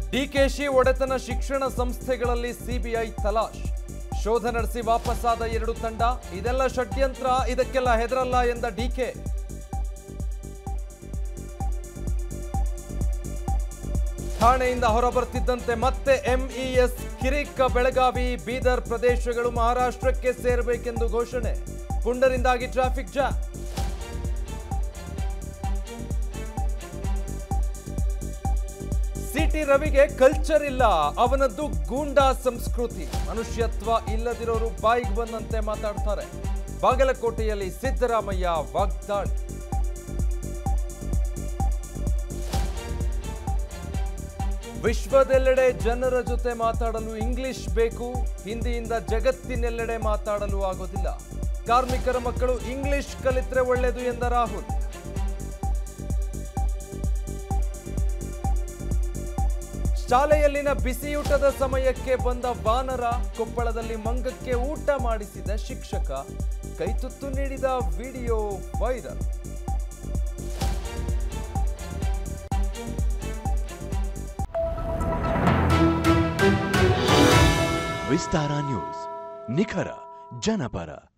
ಡಿಕೆಶಿ ಒಡೆತನ ಶಿಕ್ಷಣ ಸಂಸ್ಥೆಗಳಲ್ಲಿ ಸಿಬಿಐ ತಲಾಶ್ ಶೋಧ ನಡೆಸಿ ವಾಪಸ್ಸಾದ ಎರಡು ತಂಡ ಇದೆಲ್ಲ ಷಡ್ಯಂತ್ರ ಇದಕ್ಕೆಲ್ಲ ಹೆದರಲ್ಲ ಎಂದ ಡಿಕೆ ಠಾಣೆಯಿಂದ ಹೊರಬರ್ತಿದ್ದಂತೆ ಮತ್ತೆ ಎಂಇಎಸ್ ಕಿರಿಕ ಬೆಳಗಾವಿ ಬೀದರ್ ಪ್ರದೇಶಗಳು ಮಹಾರಾಷ್ಟ್ರಕ್ಕೆ ಸೇರಬೇಕೆಂದು ಘೋಷಣೆ ಪುಂಡರಿಂದಾಗಿ ಟ್ರಾಫಿಕ್ ಜಾಮ್ ಸಿಟಿ ರವಿಗೆ ಕಲ್ಚರ್ ಇಲ್ಲ ಅವನದ್ದು ಗೂಂಡಾ ಸಂಸ್ಕೃತಿ ಮನುಷ್ಯತ್ವ ಇಲ್ಲದಿರೋರು ಬಾಯಿಗೆ ಬಂದಂತೆ ಮಾತಾಡ್ತಾರೆ ಬಾಗಲಕೋಟೆಯಲ್ಲಿ ಸಿದ್ದರಾಮಯ್ಯ ವಾಗ್ದಾಳಿ ವಿಶ್ವದೆಲ್ಲೆಡೆ ಜನರ ಜೊತೆ ಮಾತಾಡಲು ಇಂಗ್ಲಿಷ್ ಬೇಕು ಹಿಂದಿಯಿಂದ ಜಗತ್ತಿನೆಲ್ಲೆಡೆ ಮಾತಾಡಲು ಆಗೋದಿಲ್ಲ ಕಾರ್ಮಿಕರ ಮಕ್ಕಳು ಇಂಗ್ಲಿಷ್ ಕಲಿತ್ರೆ ಒಳ್ಳೆಯದು ಎಂದ ರಾಹುಲ್ ಶಾಲೆಯಲ್ಲಿನ ಬಿಸಿಯೂಟದ ಸಮಯಕ್ಕೆ ಬಂದ ವಾನರ ಕೊಪ್ಪಳದಲ್ಲಿ ಮಂಗಕ್ಕೆ ಊಟ ಮಾಡಿಸಿದ ಶಿಕ್ಷಕ ಕೈತುತ್ತು ನೀಡಿದ ವಿಡಿಯೋ ವೈರಲ್ ವಿಸ್ತಾರ ನ್ಯೂಸ್ ನಿಖರ ಜನಪರ